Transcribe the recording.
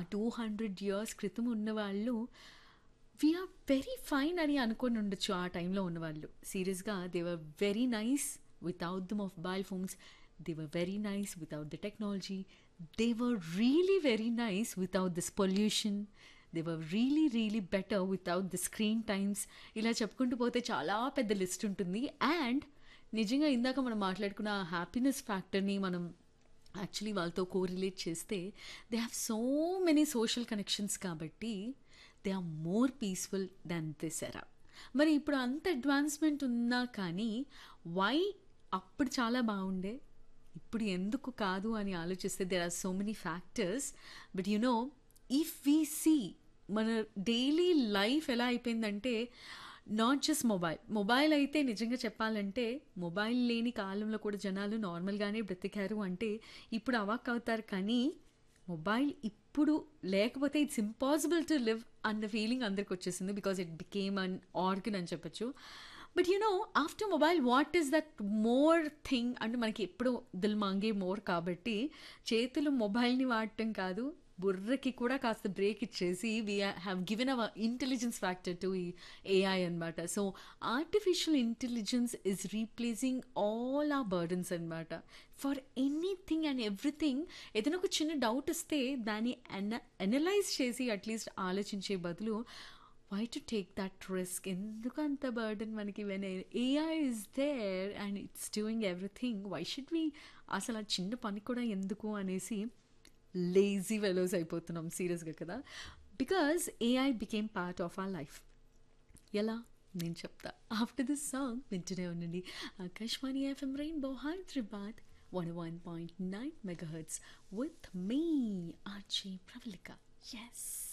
two hundred years క్రితం ఉన్నవాళ్ళు we are very fine అని అనుకొని ఉండొచ్చు ఆ టైంలో ఉన్నవాళ్ళు సీరియస్గా they were very nice without the mobile phones they were very nice without the technology they were really very nice without this pollution they were really really better without the screen times ఇలా చెప్పుకుంటూ పోతే చాలా పెద్ద list ఉంటుంది and నిజంగా ఇందాక మనం మాట్లాడుకున్న హ్యాపీనెస్ ఫ్యాక్టర్ని మనం యాక్చువల్లీ వాళ్ళతో కోరిలేట్ చేస్తే they have so many social connections కాబట్టి they are more peaceful than this era మరి ఇప్పుడు అంత అడ్వాన్స్మెంట్ ఉన్నా కానీ వై అప్పుడు చాలా బాగుండే ఇప్పుడు ఎందుకు కాదు అని ఆలోచిస్తే there are so many factors but you know if we see మన డైలీ లైఫ్ ఎలా అయిపోయిందంటే నాట్ జస్ట్ మొబైల్ మొబైల్ అయితే నిజంగా చెప్పాలంటే మొబైల్ లేని కాలంలో కూడా జనాలు నార్మల్గానే బ్రతికారు అంటే ఇప్పుడు అవాక్ అవుతారు కానీ మొబైల్ ఇప్పుడు లేకపోతే ఇట్స్ ఇంపాసిబుల్ టు లివ్ అన్న ఫీలింగ్ అందరికి వచ్చేసింది because it became an organ అని చెప్పొచ్చు but you know after mobile what is that more thing అంటే మనకి ఎప్పుడు దిల్ మాంగే మోర్ కాబట్టి చేతులు మొబైల్ని వాడటం కాదు బుర్రకి కూడా కాస్త బ్రేక్ ఇచ్చేసి we have given our intelligence factor to ఈ ఏఐ అనమాట so artificial intelligence is replacing all ఆ బర్డన్స్ అనమాట ఫర్ ఎనీథింగ్ అండ్ ఎవ్రీథింగ్ ఏదైనా ఒక చిన్న డౌట్ వస్తే దాన్ని అన అనలైజ్ చేసి అట్లీస్ట్ ఆలోచించే బదులు why to take that risk ఎందుకు అంత బర్డన్ మనకి when AI is there and it's doing everything why should we అసలు ఆ చిన్న పని కూడా ఎందుకు అనేసి లేజీ వెలోస్ అయిపోతున్నాం సీరియస్గా కదా because AI became part of our life ఎలా నేను చెప్తా ఆఫ్టర్ దిస్ సాంగ్ వింటూనే ఉండండి Akashvani FM rainbow Hyderabad one one point nine mega hertz with me RJ Pravalika yes